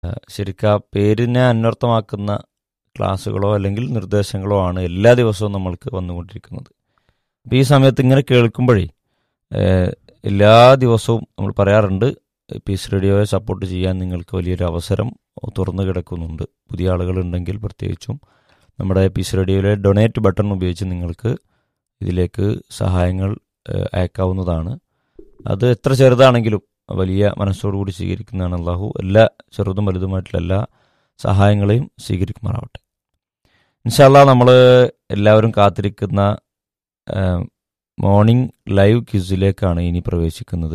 ശരിക്കും ആ പേരിനെ അന്വർത്ഥമാക്കുന്ന ക്ലാസ്സുകളോ അല്ലെങ്കിൽ നിർദ്ദേശങ്ങളോ ആണ് എല്ലാ ദിവസവും നമ്മൾക്ക് വന്നുകൊണ്ടിരിക്കുന്നത് അപ്പോൾ ഈ സമയത്ത് ഇങ്ങനെ കേൾക്കുമ്പോഴേ ഏഹ്, എല്ലാ ദിവസവും നമ്മൾ പറയാറുണ്ട് പീസ് റേഡിയോയെ സപ്പോർട്ട് ചെയ്യാൻ നിങ്ങൾക്ക് വലിയൊരു അവസരം തുറന്നു കിടക്കുന്നുണ്ട് പുതിയ ആളുകളുണ്ടെങ്കിൽ പ്രത്യേകിച്ചും നമ്മുടെ പീസ് റേഡിയോയിലെ ഡൊണേറ്റ് ബട്ടൺ ഉപയോഗിച്ച് നിങ്ങൾക്ക് ഇതിലേക്ക് സഹായങ്ങൾ ഏഹ്, അയക്കാവുന്നതാണ് അത് എത്ര ചെറുതാണെങ്കിലും വലിയ മനസ്സോടുകൂടി സ്വീകരിക്കുന്നതാണ് അള്ളാഹു എല്ലാ ചെറുതും വലുതുമായിട്ടുള്ള എല്ലാ സഹായങ്ങളെയും സ്വീകരിക്കുമാറാവട്ടെ ഇൻഷാല്ല നമ്മൾ എല്ലാവരും കാത്തിരിക്കുന്ന മോർണിംഗ് ലൈവ് ക്വിസിലേക്കാണ് ഇനി പ്രവേശിക്കുന്നത്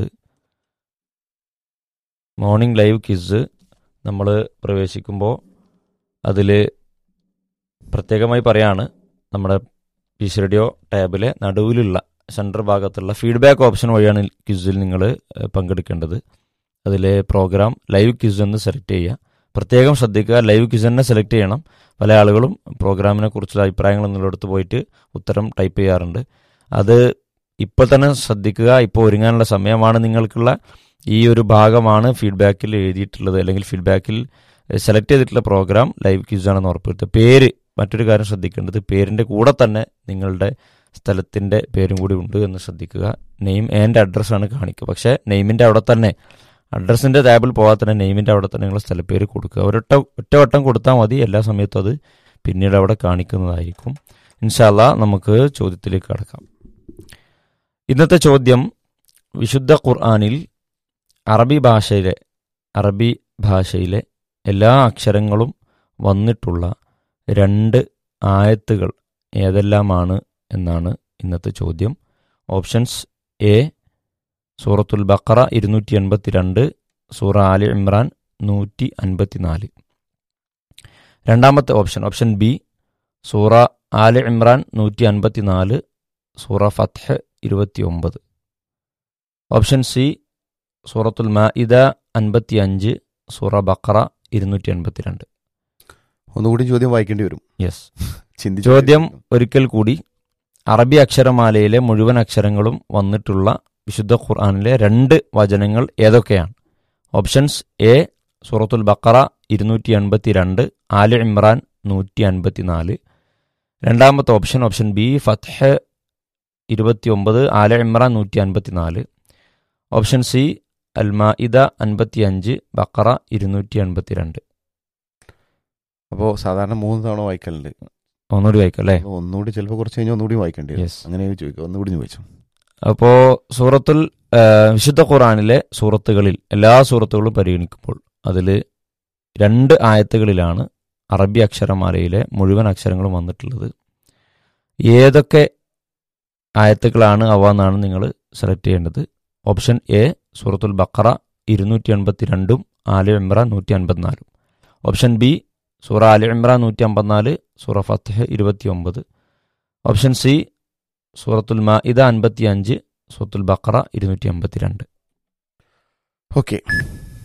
മോർണിംഗ് ലൈവ് ക്വിസ് നമ്മൾ പ്രവേശിക്കുമ്പോൾ അതിൽ പ്രത്യേകമായി പറയാണ് നമ്മുടെ പീസ് റേഡിയോ ടാബിലെ നടുവിലുള്ള സെൻറ്റർ ഭാഗത്തുള്ള ഫീഡ്ബാക്ക് ഓപ്ഷൻ വഴിയാണ് ക്വിസിൽ നിങ്ങൾ പങ്കെടുക്കേണ്ടത് അതിലെ പ്രോഗ്രാം ലൈവ് ക്വിസ് എന്ന് സെലക്ട് ചെയ്യുക പ്രത്യേകം ശ്രദ്ധിക്കുക ലൈവ് ക്വിസ് തന്നെ സെലക്ട് ചെയ്യണം പല ആളുകളും പ്രോഗ്രാമിനെ കുറിച്ചുള്ള അഭിപ്രായങ്ങൾ എന്നുള്ളിടത്ത് പോയിട്ട് ഉത്തരം ടൈപ്പ് ചെയ്യാറുണ്ട് അത് ഇപ്പോൾ തന്നെ ശ്രദ്ധിക്കുക ഇപ്പോൾ ഒരുങ്ങാനുള്ള സമയമാണ് നിങ്ങൾക്കുള്ള ഈ ഒരു ഭാഗമാണ് ഫീഡ്ബാക്കിൽ എഴുതിയിട്ടുള്ളത് അല്ലെങ്കിൽ ഫീഡ്ബാക്കിൽ സെലക്ട് ചെയ്തിട്ടുള്ള പ്രോഗ്രാം ലൈവ് ക്വിസ് ആണെന്ന് ഉറപ്പുവരുത്തുക പേര് മറ്റൊരു കാര്യം ശ്രദ്ധിക്കേണ്ടത് പേരിൻ്റെ കൂടെ തന്നെ നിങ്ങളുടെ സ്ഥലത്തിൻ്റെ പേരും കൂടി ഉണ്ട് എന്ന് ശ്രദ്ധിക്കുക നെയിം ആൻഡ് അഡ്രസ്സാണ് കാണിക്കുക പക്ഷേ നെയിമിൻ്റെ അവിടെ തന്നെ അഡ്രസ്സിൻ്റെ ടാബിൽ പോകാതെ തന്നെ നെയിമിൻ്റെ അവിടെ തന്നെ നിങ്ങൾ സ്ഥലപ്പേര് കൊടുക്കുക ഒരൊറ്റ ഒറ്റവട്ടം കൊടുത്താൽ മതി എല്ലാ സമയത്തും അത് പിന്നീട് അവിടെ കാണിക്കുന്നതായിരിക്കും ഇൻഷാല്ല നമുക്ക് ചോദ്യത്തിലേക്ക് കടക്കാം ഇന്നത്തെ ചോദ്യം വിശുദ്ധ ഖുർആാനിൽ അറബി ഭാഷയിലെ അറബി ഭാഷയിലെ എല്ലാ അക്ഷരങ്ങളും വന്നിട്ടുള്ള രണ്ട് ആയത്തുകൾ ഏതെല്ലാമാണ് എന്നാണ് ഇന്നത്തെ ചോദ്യം ഓപ്ഷൻസ് എ സൂറത്തുൽ ബക്കറ ഇരുന്നൂറ്റി എൺപത്തി രണ്ട് സൂറ ആലി ഇമ്രാൻ നൂറ്റി അൻപത്തിനാല് രണ്ടാമത്തെ ഓപ്ഷൻ ഓപ്ഷൻ ബി സൂറ ആലി ഇമ്രാൻ നൂറ്റി അൻപത്തിനാല് സൂറ ഫത്ഹ് ഇരുപത്തി ഒമ്പത് ഓപ്ഷൻ സി സൂറത്തുൽ മാഇദ അൻപത്തി അഞ്ച് സൂറ ബക്കറ ഇരുന്നൂറ്റി എൺപത്തിരണ്ട് ഒന്നുകൂടി ചോദ്യം വായിക്കേണ്ടി വരും യെസ് ചിന്തിച്ച് ചോദ്യം ഒരിക്കൽ കൂടി അറബി അക്ഷരമാലയിലെ മുഴുവൻ അക്ഷരങ്ങളും വന്നിട്ടുള്ള വിശുദ്ധ ഖുർആാനിലെ രണ്ട് വചനങ്ങൾ ഏതൊക്കെയാണ് ഓപ്ഷൻസ് എ സൂറത്തുൽ ബക്കറ ഇരുന്നൂറ്റി എൺപത്തി രണ്ട് ആല് ഇമ്രാൻ നൂറ്റി അൻപത്തി നാല് രണ്ടാമത്തെ ഓപ്ഷൻ ഓപ്ഷൻ ബി ഫത്ഹ് ഇരുപത്തി ഒമ്പത് ആല ഇമ്രാൻ നൂറ്റി അൻപത്തി നാല് ഓപ്ഷൻ സി അൽ മാഇദ അൻപത്തി അഞ്ച് ബക്കറ ഇരുന്നൂറ്റി എൺപത്തി രണ്ട് അപ്പോൾ സാധാരണ മൂന്ന് തവണ വായിക്കലുണ്ട് ഒന്നുകൂടി വായിക്കാം അല്ലേ അപ്പോൾ ഒന്നുകൂടി ചിലപ്പോൾ കുറച്ച് കഴിഞ്ഞാൽ ഒന്നുകൂടി വായിക്കേണ്ടി വരും യെസ് അങ്ങനെ ചോദിക്കുക ഒന്നുകൂടി ചോദിച്ചു അപ്പോ സൂറത്തുൽ ആ, വിശുദ്ധ ഖുറാനിലെ സൂറത്തുകളിൽ എല്ലാ സൂറത്തുകളും പരിഗണിക്കുമ്പോൾ അതിൽ രണ്ട് ആയത്തുകളിലാണ് അറബി അക്ഷരമാലയിലെ മുഴുവൻ അക്ഷരങ്ങളും വന്നിട്ടുള്ളത് ഏതൊക്കെ ആയത്തുകളാണ് അവ എന്നാണ് നിങ്ങൾ സെലക്ട് ചെയ്യേണ്ടത് ഓപ്ഷൻ എ സൂറത്തുൽ ബക്കറ ഇരുന്നൂറ്റി എൺപത്തി രണ്ടും ആലി ഇമ്രാൻ നൂറ്റി അൻപത്തിനാലും ഓപ്ഷൻ ബി സൂറ ആലി ഇമ്രാൻ നൂറ്റി അമ്പത്തിനാല് സൂറ ഫത്തഹ് ഇരുപത്തി ഒമ്പത് ഓപ്ഷൻ സി സൂറത്തുൽ മാഇദ അൻപത്തി അഞ്ച് സൂറത്തുൽ ബക്കറ ഇരുന്നൂറ്റി അമ്പത്തി രണ്ട് ഓക്കെ